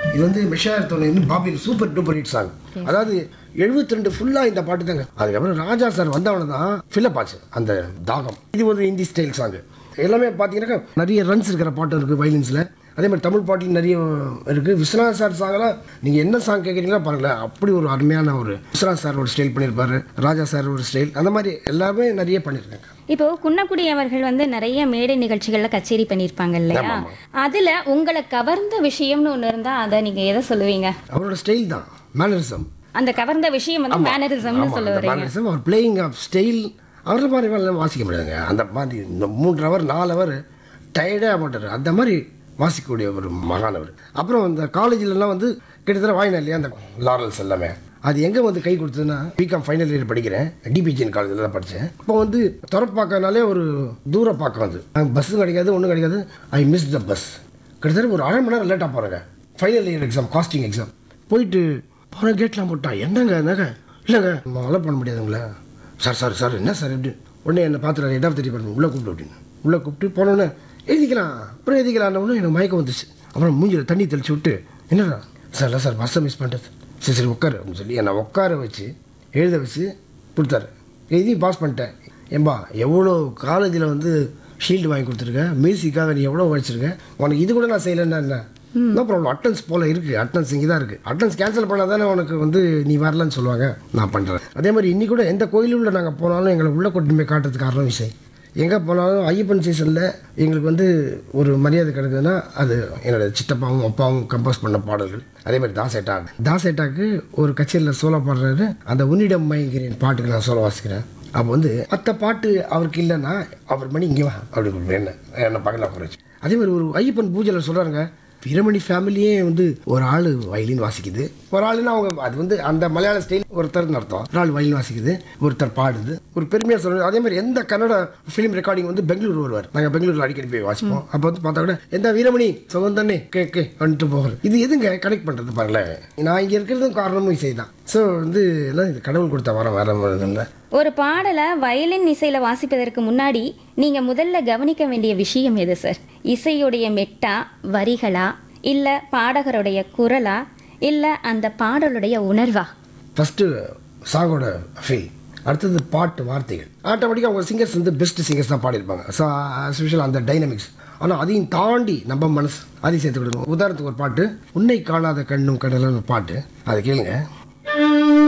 இது வந்து மெஷாயர் தொண்ணூறு பாபி சூப்பர் டூப்பர் ஹிட் சாங் அதாவது 72 ரெண்டு ஃபுல்லாக இந்த பாட்டு தாங்க அதுக்கப்புறம் ராஜா சார் வந்தவன தான் ஃபில்லப் ஆச்சு அந்த தாகம் இது ஒரு ஹிந்தி ஸ்டைல் சாங் எல்லாமே பார்த்தீங்கன்னாக்கா நிறைய ரன்ஸ் இருக்கிற பாட்டு இருக்குது வயலின்ஸில் அதே மாதிரி தமிழ் பாட்டில் நிறைய இருக்குது விஸ்வநாத் சார் சாங்கெல்லாம் நீங்கள் என்ன சாங் கேட்குறீங்களோ பாருங்களேன் அப்படி ஒரு அருமையான ஒரு விஸ்வநாத் சார் ஒரு ஸ்டைல் பண்ணியிருப்பாரு ராஜா சார் ஒரு ஸ்டைல் அந்த மாதிரி எல்லாமே நிறைய பண்ணியிருக்காங்க இப்போ குன்னக்குடி அவர்கள் வந்து நிறைய மேடை நிகழ்ச்சிகள்ல கச்சேரி பண்ணியிருப்பாங்க இல்லையா அதுல உங்களை கவர்ந்த விஷயம்னு ஒண்ணு இருந்தா அதை நீங்க எதை சொல்லுவீங்க அவரோட ஸ்டைல் தான் மேனரிசம் அந்த கவர்ந்த விஷயம் வந்து மேனரிசம்னு சொல்ல வரீங்க மேனரிசம் அவர் பிளேயிங் ஆஃப் ஸ்டைல் அவரை மாதிரி வேலை வாசிக்க முடியாதுங்க அந்த மாதிரி இந்த மூன்று ஹவர் நாலு ஹவர் டயர்டே மாட்டார் அந்த மாதிரி வாசிக்கக்கூடிய ஒரு மகானவர் அப்புறம் இந்த காலேஜ்லலாம் வந்து கிட்டத்தட்ட வாங்கினேன் இல்லையா அந்த லாரல்ஸ் எல்லாமே அது எங்கே வந்து கை கொடுத்ததுன்னா பிகாம் ஃபைனல் இயர் படிக்கிறேன் டிபிஜிஎன் காலேஜில் தான் படித்தேன் இப்போ வந்து துறப்பாக்கனாலே ஒரு தூர பார்க்க வந்து பஸ்ஸும் கிடைக்காது ஒன்றும் கிடைக்காது ஐ மிஸ் த பஸ் கிட்டத்தட்ட ஒரு அரை மணி நேரம் லேட்டாக போகிறேங்க ஃபைனல் இயர் எக்ஸாம் காஸ்டிங் எக்ஸாம் போயிட்டு போன கேட்லாம் போட்டான் என்னங்க என்னங்க இல்லைங்க நம்ம அலோவ் பண்ண முடியாதுங்களா சார் சார் சார் என்ன சார் எப்படி உடனே என்னை பார்த்துட்டு இடம் தெரிய பண்ணு உள்ளே கூப்பிட்டு அப்படின்னு உள்ளே கூப்பிட்டு போனோடனே எழுதிக்கலாம் அப்புறம் எழுதிக்கலாம்னு ஒன்று எனக்கு மயக்கம் வந்துச்சு அப்புறம் மூஞ்சில் தண்ணி தெளிச்சு விட்டு என்னடா சார் இல்லை சார் பஸ்ஸை மிஸ் பண்ணிட்டது சரி சரி உட்காரு அப்படின்னு சொல்லி என்னை உட்கார வச்சு எழுத வச்சு கொடுத்தாரு எழுதி பாஸ் பண்ணிட்டேன் ஏம்பா எவ்வளோ காலேஜில் வந்து ஷீல்டு வாங்கி கொடுத்துருக்கேன் மியூசிக்காக நீ எவ்வளோ வச்சிருக்க உனக்கு இது கூட நான் செய்யலைன்னா என்ன நோ ப்ராப்ளம் அட்டன்ஸ் போல இருக்கு அட்டன்ஸ் இங்கே தான் இருக்கு அட்டன்ஸ் கேன்சல் பண்ணால் தானே உனக்கு வந்து நீ வரலன்னு சொல்லுவாங்க நான் பண்ணுறேன் அதே மாதிரி இன்னி கூட எந்த கோயிலுள்ள நாங்கள் போனாலும் எங்களை உள்ள கொண்டு போய் காட்டுறதுக்கு காரணம் விஷயம் எங்கே போனாலும் ஐயப்பன் சீசனில் எங்களுக்கு வந்து ஒரு மரியாதை கிடைக்குதுன்னா அது என்னோட சித்தப்பாவும் அப்பாவும் கம்போஸ் பண்ண பாடல்கள் அதே மாதிரி தாசேட்டா தாசேட்டாக்கு ஒரு கச்சேரியில் சோலோ பாடுறாரு அந்த உன்னிடம் மயங்கிறேன் பாட்டுக்கு நான் சோலோ வாசிக்கிறேன் அப்போ வந்து மற்ற பாட்டு அவருக்கு இல்லைன்னா அவர் மணி இங்கே வா அப்படி கொடுப்பேன் என்ன என்ன பக்கத்தில் குறைச்சி அதே மாதிரி ஒரு ஐயப்பன் பூஜையில் சொல்கிறாங்க வீரமணி ஃபேமிலியே வந்து ஒரு ஆள் வயலின் வாசிக்குது ஒரு ஆளுன்னா அவங்க அது வந்து அந்த மலையாள ஸ்டைல் ஒருத்தர் அர்த்தம் ஒரு ஆள் வயலின் வாசிக்குது ஒருத்தர் பாடுது ஒரு பெருமையாக சொல்றது அதே மாதிரி எந்த கன்னட ஃபிலிம் ரெக்கார்டிங் வந்து பெங்களூர் வருவார் நாங்கள் பெங்களூர்ல அடிக்கடி போய் வாசிப்போம் அப்போ வந்து பார்த்தா கூட எந்த வீரமணி சுகம் தானே கே கே வந்துட்டு போகிறது இது எதுங்க கனெக்ட் பண்ணுறது பாருங்களேன் நான் இங்கே இருக்கிறதும் காரணமும் இசை தான் ஸோ வந்து எல்லாம் இது கடவுள் கொடுத்த வரம் வேற மாதிரி இல்லை ஒரு பாடலை வயலின் இசையில வாசிப்பதற்கு முன்னாடி நீங்க முதல்ல கவனிக்க வேண்டிய விஷயம் எது சார் இசையுடைய மெட்டா வரிகளா இல்ல பாடகருடைய குரலா இல்ல அந்த பாடலுடைய உணர்வா ஃபஸ்ட்டு சாங்கோட ஃபீல் அடுத்தது பாட்டு வார்த்தைகள் ஆட்டோமேட்டிக்காக அவங்க சிங்கர்ஸ் வந்து பெஸ்ட் சிங்கர்ஸ் தான் பாடியிருப்பாங்க ஸோ ஸ்பெஷல் அந்த டைனமிக்ஸ் ஆனால் அதையும் தாண்டி நம்ம மனசு அதையும் சேர்த்து விடணும் உதாரணத்துக்கு ஒரு பாட்டு உன்னை காணாத கண்ணும் கடலும் பாட்டு அதை கேளுங்க